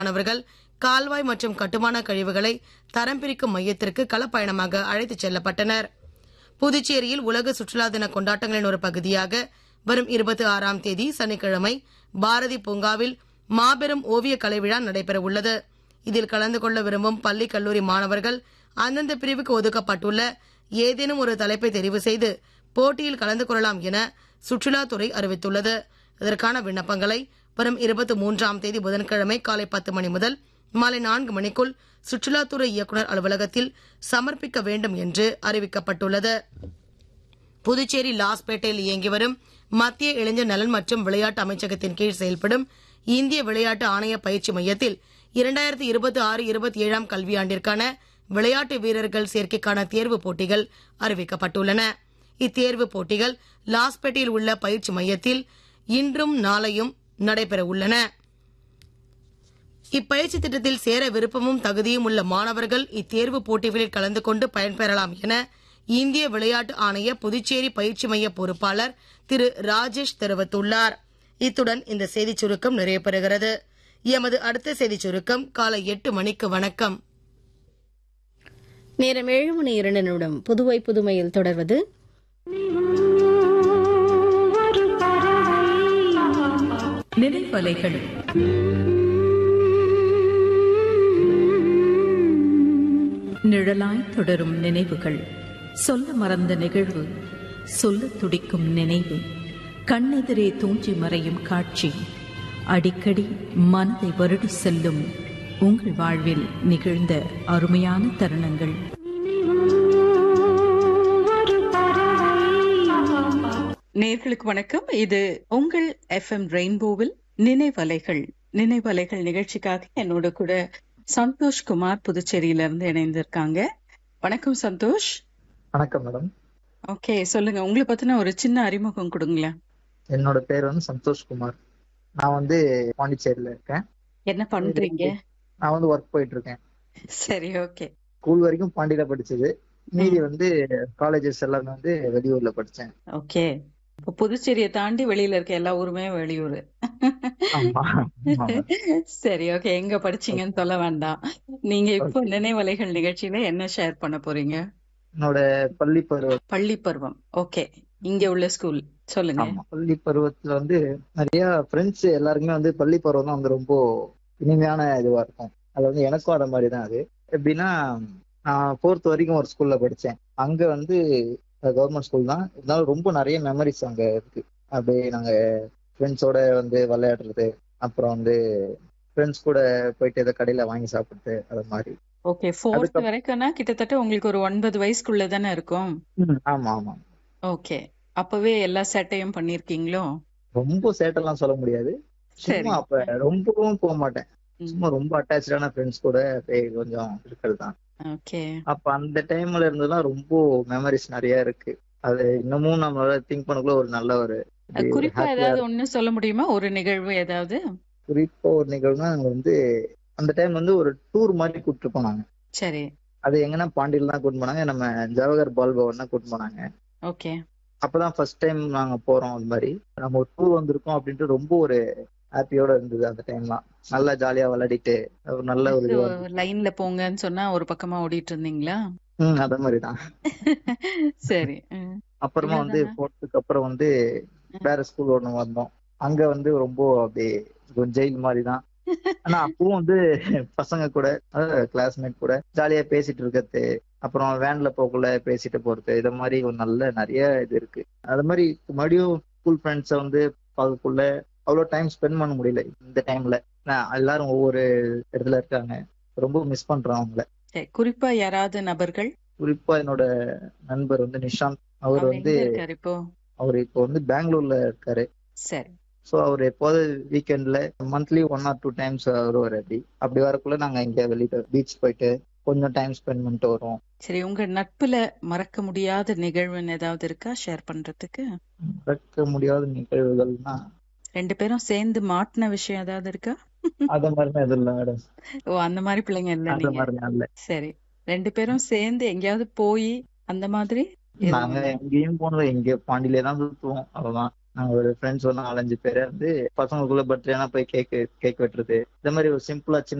மாணவர்கள் கால்வாய் மற்றும் கட்டுமான கழிவுகளை தரம் பிரிக்கும் மையத்திற்கு களப்பயணமாக அழைத்துச் செல்லப்பட்டனர் புதுச்சேரியில் உலக சுற்றுலா தின கொண்டாட்டங்களின் ஒரு பகுதியாக வரும் இருபத்தி ஆறாம் தேதி சனிக்கிழமை பாரதி பூங்காவில் மாபெரும் ஓவிய கலை விழா நடைபெற உள்ளது இதில் கலந்து கொள்ள விரும்பும் பள்ளி கல்லூரி மாணவர்கள் அந்தந்த பிரிவுக்கு ஒதுக்கப்பட்டுள்ள ஏதேனும் ஒரு தலைப்பை தெரிவு செய்து போட்டியில் கலந்து கொள்ளலாம் என சுற்றுலாத்துறை அறிவித்துள்ளது இதற்கான விண்ணப்பங்களை வரும் இருபத்தி மூன்றாம் தேதி புதன்கிழமை காலை பத்து மணி முதல் மாலை நான்கு மணிக்குள் சுற்றுலாத்துறை இயக்குனர் அலுவலகத்தில் சமர்ப்பிக்க வேண்டும் என்று அறிவிக்கப்பட்டுள்ளது புதுச்சேரி லாஸ்பேட்டையில் இயங்கி வரும் மத்திய இளைஞர் நலன் மற்றும் விளையாட்டு அமைச்சகத்தின் கீழ் செயல்படும் இந்திய விளையாட்டு ஆணைய பயிற்சி மையத்தில் இரண்டாயிரத்தி இருபத்தி ஆறு இருபத்தி ஏழாம் கல்வியாண்டிற்கான விளையாட்டு வீரர்கள் சேர்க்கைக்கான தேர்வுப் போட்டிகள் அறிவிக்கப்பட்டுள்ளன இத்தேர்வு போட்டிகள் லாஸ்பேட்டையில் உள்ள பயிற்சி மையத்தில் இன்றும் நாளையும் நடைபெற உள்ளன இப்பயிற்சி திட்டத்தில் சேர விருப்பமும் தகுதியும் உள்ள மாணவர்கள் இத்தேர்வு போட்டிகளில் கலந்து கொண்டு பயன்பெறலாம் என இந்திய விளையாட்டு ஆணைய புதுச்சேரி பயிற்சி மைய பொறுப்பாளர் திரு ராஜேஷ் தெரிவித்துள்ளார் இத்துடன் இந்த செய்திச் சுருக்கம் நிறைவு பெறுகிறது எமது அடுத்த செய்திச் சுருக்கம் காலை எட்டு மணிக்கு வணக்கம் நேரம் ஏழு மணி இரண்டு நிமிடம் புதுவை புதுமையில் தொடர்வது நினைவலைகள் நிழலாய் தொடரும் நினைவுகள் சொல்ல மறந்த நிகழ்வு சொல்ல துடிக்கும் நினைவு கண்ணெதிரே தூஞ்சி மறையும் காட்சி அடிக்கடி மனதை வருடி செல்லும் உங்கள் வாழ்வில் நிகழ்ந்த அருமையான தருணங்கள் நேர்களுக்கு வணக்கம் இது உங்கள் எஃப்எம் ரெயின்போவில் நினைவலைகள் நினைவலைகள் நிகழ்ச்சிக்காக என்னோட கூட சந்தோஷ் குமார் புதுச்சேரியில இருந்து இணைந்திருக்காங்க வணக்கம் சந்தோஷ் வணக்கம் மேடம் ஓகே சொல்லுங்க உங்களை பத்தின ஒரு சின்ன அறிமுகம் கொடுங்களேன் என்னோட பேர் வந்து சந்தோஷ் குமார் நான் வந்து பாண்டிச்சேரியில இருக்கேன் என்ன பண்றீங்க நான் வந்து ஒர்க் போயிட்டு இருக்கேன் சரி ஓகே ஸ்கூல் வரைக்கும் பாண்டியில படிச்சது மீதி வந்து காலேஜஸ் எல்லாமே வந்து வெளியூர்ல படிச்சேன் ஓகே இப்போ புதுச்சேரியை தாண்டி வெளியில இருக்க எல்லா ஊருமே வெளியூர் ஆமா ஆமா. சரி ஓகே எங்க படிச்சீங்கன்னு சொல்ல வேண்டாம் நீங்க இப்போ நினைவலைகள் நிகழ்ச்சியில என்ன ஷேர் பண்ண போறீங்க என்னோட பள்ளி பருவம் பள்ளி பருவம் ஓகே இங்க உள்ள ஸ்கூல் சொல்லுங்க ஆமா பள்ளி பருவத்துல வந்து நிறைய ஃப்ரெண்ட்ஸ் எல்லாருக்குமே வந்து பள்ளி பருவம் தான் வந்து ரொம்ப இனிமையான இதுவா இருக்கும் அது வந்து எனக்கும் அத மாதிரி தான் அது எப்படின்னா நான் ஃபோர்த் வரைக்கும் ஒரு ஸ்கூல்ல படிச்சேன் அங்க வந்து கவர்மெண்ட் ஸ்கூல் தான் இருந்தாலும் ரொம்ப நிறைய மெமரிஸ் அங்க இருக்கு அப்படியே நாங்க ஃப்ரெண்ட்ஸோட வந்து விளையாடுறது அப்புறம் வந்து ஃப்ரெண்ட்ஸ் கூட போயிட்டு ஏதோ கடையில வாங்கி சாப்பிட்டு அது மாதிரி ஓகே ஃபோர்த் அதுக்கப்~ வரைக்கும்னா கிட்டத்தட்ட உங்களுக்கு ஒரு ஒன்பது வயசுக்குள்ள தானே இருக்கும் ஆமா ஆமா ஓகே அப்பவே எல்லா சேட்டையும் பண்ணிருக்கீங்களோ ரொம்ப சேட்டெல்லாம் சொல்ல முடியாது சரி சும்மா அப்ப ரொம்பவும் போக மாட்டேன் சும்மா ரொம்ப அட்டாச்சான ஃப்ரெண்ட்ஸ் கூட அப்படியே கொஞ்சம் இருக்கிறது தான் ஓகே அப்ப அந்த டைம்ல இருந்தெல்லாம் ரொம்ப மெமரிஸ் நிறைய இருக்கு அது இன்னமும் நம்மளால திங்க் பண்ணக்குள்ள ஒரு நல்ல ஒரு இப்படி ஒரு குறிப்பா happy-ஆ ஏதாவது இருக்கு. ஒண்ணு சொல்ல முடியுமா ஒரு நிகழ்வு ஏதாவது குறிப்பா ஒரு நிகழ்வுனா நாங்க வந்து அந்த டைம் வந்து ஒரு டூர் மாதிரி கூட்டிட்டு போனாங்க சரி அது எங்கன்னா பாண்டியில தான் கூட்டிட்டு போனாங்க நம்ம ஜவஹர் பால் பவன் தான் கூட்டிட்டு போனாங்க ஓகே அப்பதான் ஃபர்ஸ்ட் டைம் நாங்க போறோம் அது மாதிரி நம்ம ஒரு டூர் வந்திருக்கோம் அப்படின்ட்டு ரொம்ப ஒரு ஹாப்பியோட இருந்தது அந்த டைம்லாம் நல்லா ஜாலியா விளையாடிட்டு ஒரு நல்ல ஒரு இதுவா இருந்தது. லைன்ல போங்கன்னு சொன்னா ஒரு பக்கமா ஓடிட்டு இருந்தீங்களா ம் அத மாதிரிதான் சரி ம். அப்புறமா வந்து இவ்வளவுதானா? போறதுக்கு அப்புறம் வந்து வேற ஸ்கூல் ஒண்ணு வந்தோம் அங்க வந்து ரொம்ப அப்படியே கொஞ்சம் ஜெயில் மாதிரி தான் ஆனா அப்பவும் வந்து பசங்க கூட கிளாஸ்மேட் கூட ஜாலியா பேசிட்டு இருக்கிறது அப்புறம் வேன்ல போக்குள்ள பேசிட்டு போறது இது மாதிரி ஒரு நல்ல நிறைய இது இருக்கு அது மாதிரி மறுபடியும் ஸ்கூல் ஃப்ரெண்ட்ஸை வந்து பார்க்கக்குள்ள அவ்வளவு டைம் ஸ்பெண்ட் பண்ண முடியல இந்த டைம்ல எல்லாரும் ஒவ்வொரு இடத்துல இருக்காங்க ரொம்ப மிஸ் பண்றோம் அவங்கள சரி, குறிப்பா யாராவது நபர்கள் குறிப்பா என்னோட நண்பர் வந்து நிஷாந்த் அவர் அவர் வந்து எங்க இருக்காரு இப்போ அவர் இப்போ வந்து பெங்களூர்ல இருக்காரு சரி ஸோ அவர் எப்போது வீக்கெண்ட்ல monthly one or two times வருவார் அப்படி அப்படி வரக்குள்ள நாங்க இங்க வெளியில பீச் போயிட்டு கொஞ்சம் டைம் ஸ்பெண்ட் பண்ணிட்டு வருவோம் சரி உங்க நட்புல மறக்க முடியாத நிகழ்வுன்னு ஏதாவது இருக்கா ஷேர் பண்றதுக்கு மறக்க முடியாத நிகழ்வுகள்னா ரெண்டு பேரும் சேர்ந்து மாட்டின விஷயம் ஏதாவது இருக்கா அத மாதிரிலாம் எதுவும் இல்லை மேடம் ஓ அந்த மாதிரி பிள்ளைங்க இல்ல அந்த நீங்க மாதிரிலாம் இல்ல சரி ரெண்டு பேரும் சேர்ந்து எங்கேயாவது போய் அந்த மாதிரி எதுவும் நாங்க இல்ல. எங்கேயும் போனது எங்க பாண்டியிலே தான் சுத்துவோம் அவ்வளவுதான் நாங்க ஒரு ஃப்ரெண்ட்ஸ் ஒரு நாலஞ்சு பேரை வந்து பசங்களுக்குள்ள பர்த்டேனா போய் கேக் கேக் வெட்டுறது இந்த மாதிரி ஒரு சிம்பிளா சின்ன